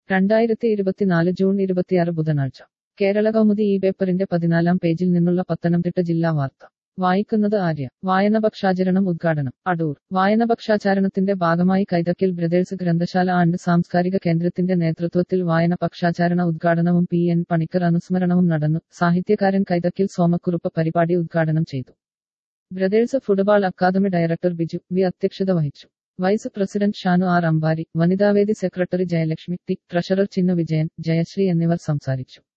രണ്ടായിരത്തി ഇരുപത്തിനാല് ജൂൺ ഇരുപത്തിയാറ് ബുധനാഴ്ച കേരള കൗമുദി ഈ പേപ്പറിന്റെ പതിനാലാം പേജിൽ നിന്നുള്ള പത്തനംതിട്ട ജില്ലാ വാർത്ത വായിക്കുന്നത് ആര്യ വായനപക്ഷാചരണം ഉദ്ഘാടനം അടൂർ വായനപക്ഷാചരണത്തിന്റെ ഭാഗമായി കൈതക്കിൽ ബ്രദേഴ്സ് ഗ്രന്ഥശാല ആൻഡ് സാംസ്കാരിക കേന്ദ്രത്തിന്റെ നേതൃത്വത്തിൽ വായന പക്ഷാചരണ ഉദ്ഘാടനവും പി എൻ പണിക്കർ അനുസ്മരണവും നടന്നു സാഹിത്യകാരൻ കൈതക്കിൽ സോമക്കുറുപ്പ് പരിപാടി ഉദ്ഘാടനം ചെയ്തു brothers football academy director Biju V അധ്യക്ഷത വഹിച്ചു vice president Shanu R Ambari വനിതാവേദി secretary Jayalakshmi T treasurer Chinnu Vijayan Jayasree എന്നിവർ സംസാരിച്ചു